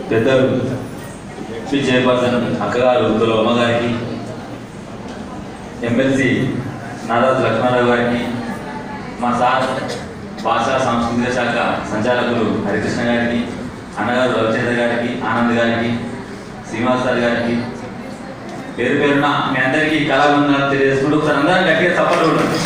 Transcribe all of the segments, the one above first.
పెద్దలు P chairperson అక్కగారు తులమ్మ గారికి ఎమ్మెల్సీ నారాజు లక్ష్మారావు గారికి మా సార్ భాషా సాంస్కృతిక శాఖ సంచాలకులు హరికృష్ణ గారికి అన్నగారు రవిచంద్ర గారికి ఆనంద్ గారికి శ్రీనివాస్ సార్ గారికి పేరు పేరున మీ అందరికీ కళాబంధనాలు తెలియజేసుకుంటూ ఒకసారి అందరం గట్టిగా చప్పట్లు కొట్టండి.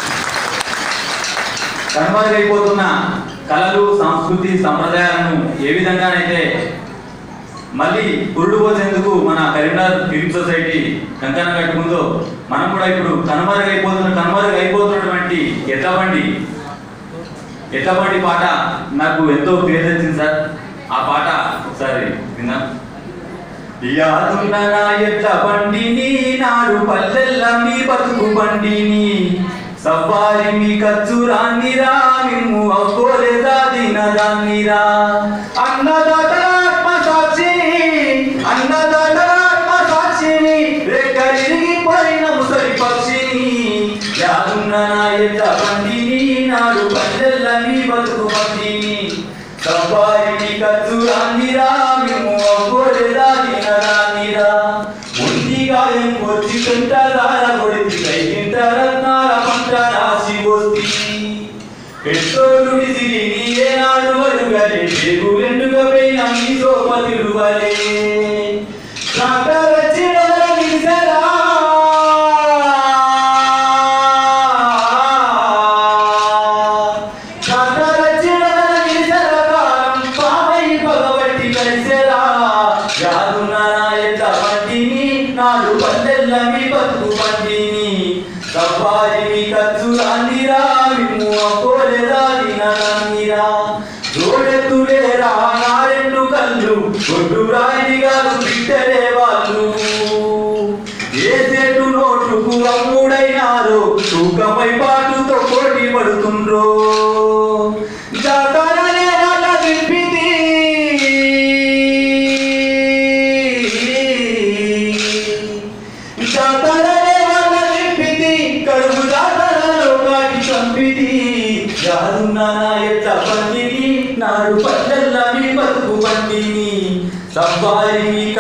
కనుమరుగైపోతున్న కళలు సంస్కృతి సంప్రదాయాలను ఏ విధంగానైతే మళ్ళీ పురుడు పోసేందుకు మన కరీంనగర్ ఫిల్మ్ సొసైటీ కంకణం కట్టుకుందో మనం కూడా ఇప్పుడు కనుమరుగైపోతున్న కనుమరుగైపోతున్నటువంటి ఎడ్లబండి ఎడ్లబండి పాట నాకు ఎంతో పేరు తెచ్చింది సార్ ఆ పాట ఒకసారి విందాం యాదున్ననా ఎట్ల బండిని నాడు పల్లెల్ల మీ బతుకు బండిని సవ్వారి మీ ఖర్చు రాన్నిరా మిమ్ము అవ్వోలే దాదిన దాన్నిరా అన్నదాతరాత్మ సాక్షిని అన్నదాతరాత్మ సాక్షిని రేఖలిరిగిపోయిన ముసలి పక్షిని యాదున్ననా ఎట్ల బండిని నాడు పల్లెల్ల మీ బతుకు బండిని సవ్వారి ఖర్చు రాన్నిరా మిమ్ము అవ్వోలే దాదిన దాన్నిరా ఒంటిగాయం కొద్ది కంటారాల కొడితి కైకింట రత్నాల పంట రాసి పోతి పెట్రోలు విసిరి నీయే నాడు వరుగలే చెగులెండుగా పోయిన మీ సోపతులు వలే ట్రాక్టర్ వచ్చిన నిలిసరా ట్రాక్టర్ వచ్చిన నిలిసరా కాలం పామై పగబట్టి కలిసెరా యాదున్నారా ఎట్ల బండిని నాడు పల్లెల్ల మీ బతుకు బండిని సఫారి మీ ఖర్చు రానిరా విమ్ము అపోలేదా దినరా రోడెత్తులేరా నా రెండు కళ్ళు ఒడ్డు రాయిని గారు బిడ్డలే వాళ్ళు ఏ చెట్టు నోటుకు అమ్ముడైనారో తూకమై పాటుతో పోటీ పడుతుండ్రో జాతరలే వాళ్ళ విప్పిది జాతరలే వాళ్ళ విప్పిది కడుపు జాతరలో కాటి చంపిది యాదున్నా ఎట్ల బండిని నాడు పట్టెల్ల మీ బతుకు బండిని సబ్బాయి మీ